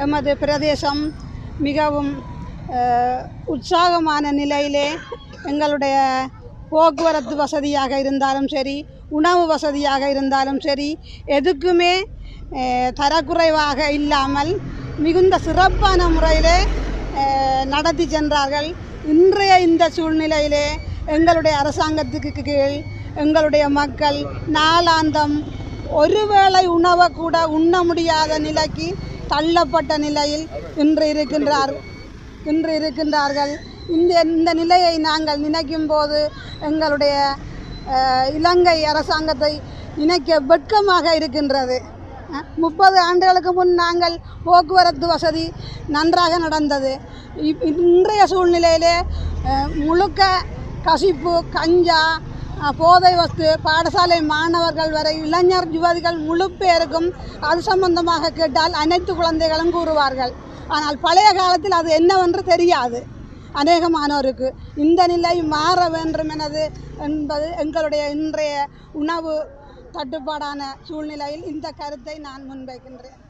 எமது பிரதேசம் மிகவும் அஹ், உற்சாகமான நிலையிலே எங்களுடைய போக்குவரத்து வசதியாக இருந்தாலும் சரி உணவு வசதியாக இருந்தாலும் சரி எதுக்குமே அஹ், தரக்குறைவாக இல்லாமல் மிகுந்த சிறப்பான முறையிலே அஹ், நடத்தி சென்றார்கள் இன்றைய இந்த சூழ்நிலையிலே எங்களுடைய அரசாங்கத்துக்கு கீழ் எங்களுடைய மக்கள் நாளாந்தம் ஒருவேளை உணவை கூட உண்ண முடியாத நிலைக்கு தள்ளப்பட்ட நிலையில் இன்று இருக்கின்றார் இன்று இருக்கின்றார்கள் இந்த இந்த நிலையை நாங்கள் நினைக்கும் போது எங்களுடைய அஹ், இலங்கை அரசாங்கத்தை நினைக்க வெட்கமாக இருக்கின்றது அஹ், முப்பது ஆண்டுகளுக்கு முன் நாங்கள் போக்குவரத்து வசதி நன்றாக நடந்தது இப்- இன்றைய சூழ்நிலையிலே அஹ், முழுக்க கசிப்பு கஞ்சா அஹ், போதை வஸ்து பாடசாலை மாணவர்கள் வரை இளைஞர் யுவதிகள் முழு பேருக்கும் அது சம்பந்தமாக கேட்டால் அனைத்து குழந்தைகளும் கூறுவார்கள் ஆனால் பழைய காலத்தில் அது என்னவென்று தெரியாது அநேகமானோருக்கு இந்த நிலை மாற வேண்டும் எனது என்பது எங்களுடைய இன்றைய உணவு தட்டுப்பாடான சூழ்நிலையில் இந்த கருத்தை நான் முன்வைக்கின்றேன்